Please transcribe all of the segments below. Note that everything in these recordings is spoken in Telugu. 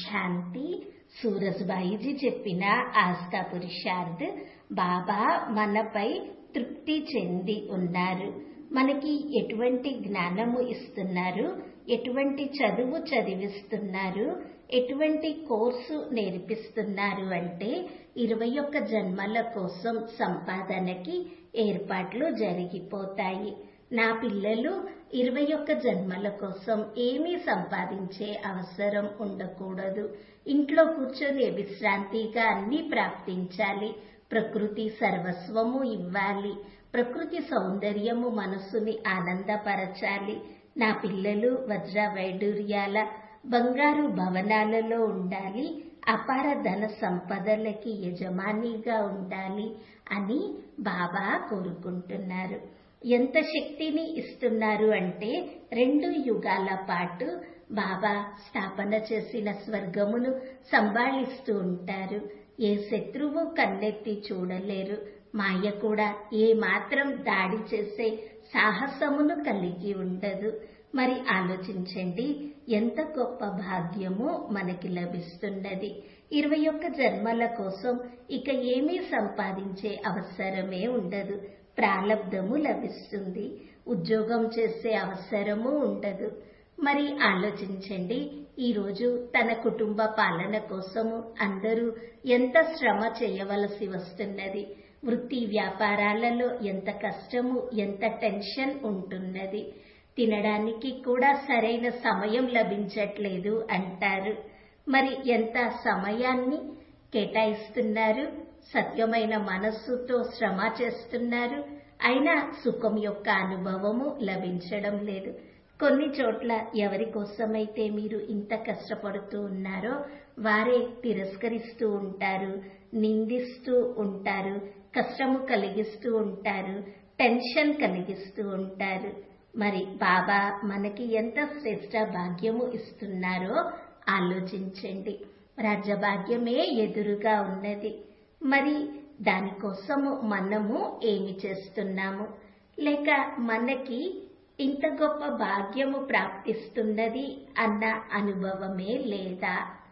శాంతి సూరజ్బాయిజీ చెప్పిన ఆస్థా పురుషార్థ్ బాబా మనపై తృప్తి చెంది ఉన్నారు మనకి ఎటువంటి జ్ఞానము ఇస్తున్నారు ఎటువంటి చదువు చదివిస్తున్నారు ఎటువంటి కోర్సు నేర్పిస్తున్నారు అంటే ఇరవై ఒక్క జన్మల కోసం సంపాదనకి ఏర్పాట్లు జరిగిపోతాయి నా పిల్లలు ఇరవై ఒక్క జన్మల కోసం ఏమీ సంపాదించే అవసరం ఉండకూడదు ఇంట్లో కూర్చొని విశ్రాంతిగా అన్ని ప్రాప్తించాలి ప్రకృతి సర్వస్వము ఇవ్వాలి ప్రకృతి సౌందర్యము మనస్సుని ఆనందపరచాలి నా పిల్లలు వజ్ర వైడూర్యాల బంగారు భవనాలలో ఉండాలి అపార ధన సంపదలకి యజమానిగా ఉండాలి అని బాబా కోరుకుంటున్నారు ఎంత శక్తిని ఇస్తున్నారు అంటే రెండు యుగాల పాటు బాబా స్థాపన చేసిన స్వర్గమును సంభాళిస్తూ ఉంటారు ఏ శత్రువు కన్నెత్తి చూడలేరు మాయ కూడా ఏ మాత్రం దాడి చేసే సాహసమును కలిగి ఉండదు మరి ఆలోచించండి ఎంత గొప్ప భాగ్యము మనకి లభిస్తున్నది ఇరవై ఒక్క జన్మల కోసం ఇక ఏమీ సంపాదించే అవసరమే ఉండదు ప్రాలబ్ధము లభిస్తుంది ఉద్యోగం చేసే అవసరము ఉండదు మరి ఆలోచించండి ఈరోజు తన కుటుంబ పాలన కోసము అందరూ ఎంత శ్రమ చేయవలసి వస్తున్నది వృత్తి వ్యాపారాలలో ఎంత కష్టము ఎంత టెన్షన్ ఉంటున్నది తినడానికి కూడా సరైన సమయం లభించట్లేదు అంటారు మరి ఎంత సమయాన్ని కేటాయిస్తున్నారు సత్యమైన మనస్సుతో శ్రమ చేస్తున్నారు అయినా సుఖం యొక్క అనుభవము లభించడం లేదు కొన్ని చోట్ల ఎవరి కోసమైతే మీరు ఇంత కష్టపడుతూ ఉన్నారో వారే తిరస్కరిస్తూ ఉంటారు నిందిస్తూ ఉంటారు కష్టము కలిగిస్తూ ఉంటారు టెన్షన్ కలిగిస్తూ ఉంటారు మరి బాబా మనకి ఎంత శ్రేష్ట భాగ్యము ఇస్తున్నారో ఆలోచించండి రాజ్యభాగ్యమే ఎదురుగా ఉన్నది మరి దానికోసము మనము ఏమి చేస్తున్నాము లేక మనకి ఇంత గొప్ప భాగ్యము ప్రాప్తిస్తున్నది అన్న అనుభవమే లేదా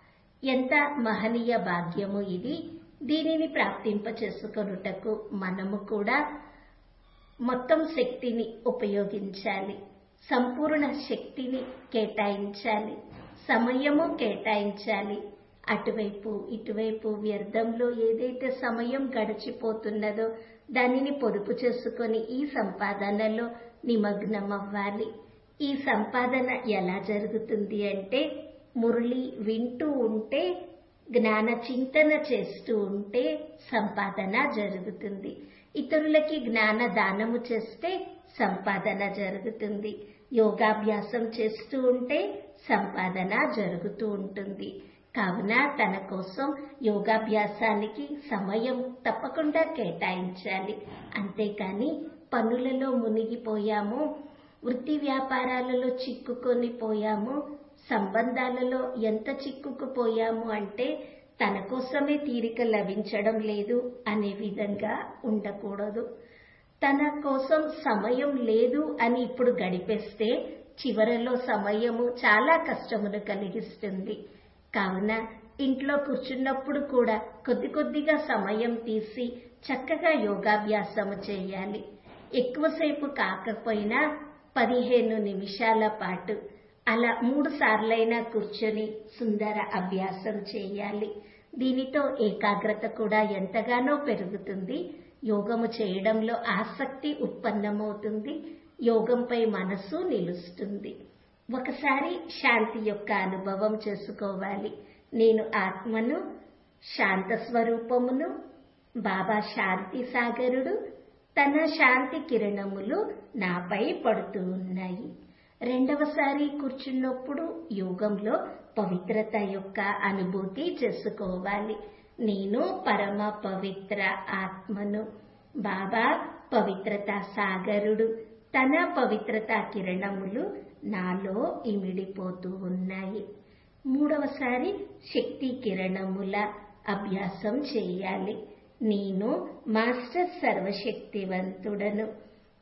ఎంత మహనీయ భాగ్యము ఇది దీనిని ప్రాప్తింప చేసుకొనుటకు మనము కూడా మొత్తం శక్తిని ఉపయోగించాలి సంపూర్ణ శక్తిని కేటాయించాలి సమయము కేటాయించాలి అటువైపు ఇటువైపు వ్యర్థంలో ఏదైతే సమయం గడిచిపోతున్నదో దానిని పొదుపు చేసుకొని ఈ సంపాదనలో నిమగ్నం అవ్వాలి ఈ సంపాదన ఎలా జరుగుతుంది అంటే మురళి వింటూ ఉంటే జ్ఞాన చింతన చేస్తూ ఉంటే సంపాదన జరుగుతుంది ఇతరులకి జ్ఞాన దానము చేస్తే సంపాదన జరుగుతుంది యోగాభ్యాసం చేస్తూ ఉంటే సంపాదన జరుగుతూ ఉంటుంది కావున తన కోసం యోగాభ్యాసానికి సమయం తప్పకుండా కేటాయించాలి అంతేకాని పనులలో మునిగిపోయాము వృత్తి వ్యాపారాలలో చిక్కుకొని పోయాము సంబంధాలలో ఎంత చిక్కుకుపోయాము అంటే తన కోసమే తీరిక లభించడం లేదు అనే విధంగా ఉండకూడదు తన కోసం సమయం లేదు అని ఇప్పుడు గడిపేస్తే చివరలో సమయము చాలా కష్టమును కలిగిస్తుంది కావున ఇంట్లో కూర్చున్నప్పుడు కూడా కొద్ది కొద్దిగా సమయం తీసి చక్కగా యోగాభ్యాసము చేయాలి ఎక్కువసేపు కాకపోయినా పదిహేను నిమిషాల పాటు అలా మూడు సార్లైనా కూర్చొని సుందర అభ్యాసం చేయాలి దీనితో ఏకాగ్రత కూడా ఎంతగానో పెరుగుతుంది యోగము చేయడంలో ఆసక్తి ఉత్పన్నమవుతుంది యోగంపై మనస్సు నిలుస్తుంది ఒకసారి శాంతి యొక్క అనుభవం చేసుకోవాలి నేను ఆత్మను శాంత స్వరూపమును బాబా శాంతి సాగరుడు తన శాంతి కిరణములు నాపై పడుతూ ఉన్నాయి రెండవసారి కూర్చున్నప్పుడు యోగంలో పవిత్రత యొక్క అనుభూతి చేసుకోవాలి నేను పరమ పవిత్ర ఆత్మను బాబా పవిత్రత సాగరుడు తన పవిత్రత కిరణములు నాలో ఇమిడిపోతూ ఉన్నాయి మూడవసారి శక్తి కిరణముల అభ్యాసం చేయాలి నేను మాస్టర్ సర్వశక్తివంతుడను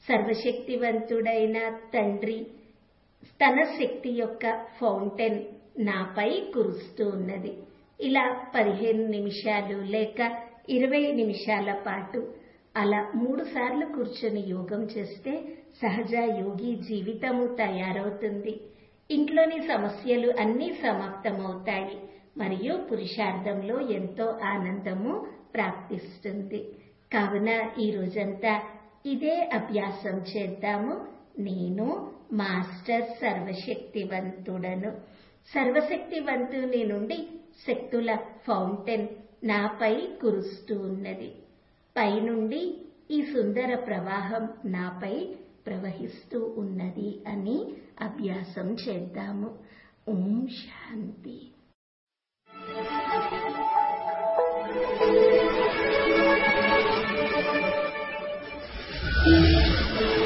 సర్వశక్తివంతుడైన తండ్రి తన శక్తి యొక్క ఫౌంటైన్ నాపై కురుస్తూ ఉన్నది ఇలా పదిహేను నిమిషాలు లేక ఇరవై నిమిషాల పాటు అలా మూడు సార్లు కూర్చొని యోగం చేస్తే సహజ యోగి జీవితము తయారవుతుంది ఇంట్లోని సమస్యలు అన్నీ సమాప్తమవుతాయి మరియు పురుషార్థంలో ఎంతో ఆనందము ప్రాప్తిస్తుంది కావున ఈ రోజంతా ఇదే అభ్యాసం చేద్దాము నేను మాస్టర్ సర్వశక్తివంతుడను సర్వశక్తివంతుని నుండి శక్తుల ఫౌంటైన్ నాపై కురుస్తూ ఉన్నది పైనుండి ఈ సుందర ప్రవాహం నాపై ప్రవహిస్తూ ఉన్నది అని అభ్యాసం చేద్దాము ఓం శాంతి Thank you.